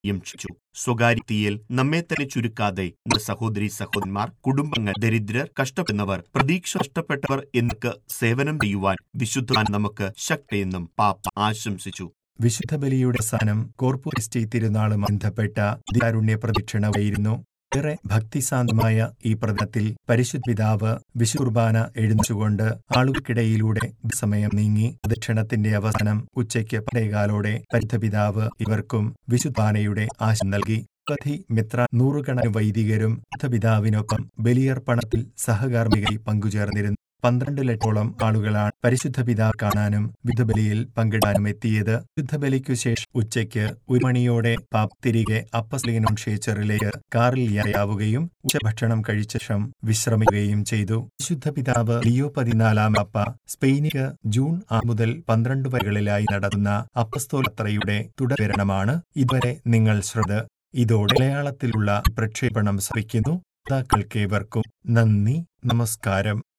യും ക്ഷണിച്ചു സ്വകാര്യതയിൽ നമ്മെ തന്നെ ചുരുക്കാതെ നമ്മുടെ സഹോദരി സഹോദരന്മാർ കുടുംബങ്ങൾ ദരിദ്രർ കഷ്ടപ്പെടുന്നവർ പ്രതീക്ഷ നഷ്ടപ്പെട്ടവർ എന്നൊക്കെ സേവനം ചെയ്യുവാൻ വിശുദ്ധ നമുക്ക് ശക്തിയെന്നും പാപ്പ ആശംസിച്ചു വിശുദ്ധ ബലിയുടെ അവസാനം കോർപ്പുറിസ്റ്റി തിരുനാളുമായി ബന്ധപ്പെട്ട ദികാരുണ്യ പ്രദക്ഷിണമായിരുന്നു ഏറെ ഭക്തിസാന്തമായ ഈ പ്രതത്തിൽ പരിശുദ്ധ പിതാവ് വിശുർബാന എഴുന്നച്ചുകൊണ്ട് ആളുകൾക്കിടയിലൂടെ സമയം നീങ്ങി പ്രദക്ഷിണത്തിന്റെ അവസാനം ഉച്ചയ്ക്ക് പതേകാലോടെ പരിശുദ്ധ പിതാവ് ഇവർക്കും വിശുദ്ധാനയുടെ ആശം നൽകി നിരവധി മിത്ര നൂറുകണക്കിന് വൈദികരും പിതാവിനൊപ്പം ബലിയർപ്പണത്തിൽ സഹകാർമ്മികമായി പങ്കുചേർന്നിരുന്നു പന്ത്രണ്ട് ലക്ഷോളം ആളുകളാണ് പരിശുദ്ധ പിതാവ് കാണാനും വിധുബലിയിൽ പങ്കിടാനും എത്തിയത് വിധുബലിക്കു ശേഷം ഉച്ചയ്ക്ക് ഒരു മണിയോടെ പാപ് തിരികെ അപ്പസ്ലിനും ക്ഷേച്ചറിലേക്ക് കാറിൽ യാത്രയാവുകയും ഉച്ചഭക്ഷണം കഴിച്ച ശേഷം വിശ്രമിക്കുകയും ചെയ്തു വിശുദ്ധ പിതാവ് ലിയോ പതിനാലാം അപ്പ സ്പെയിനിക്ക് ജൂൺ ആറ് മുതൽ പന്ത്രണ്ട് വരെകളിലായി നടത്തുന്ന അപ്പസ്തോലത്രയുടെ തുടർഭരണമാണ് ഇതുവരെ നിങ്ങൾ ശ്രദ്ധ ഇതോടെ മലയാളത്തിലുള്ള പ്രക്ഷേപണം ശ്രമിക്കുന്നു ശ്രോതാക്കൾക്കേവർക്കും നന്ദി നമസ്കാരം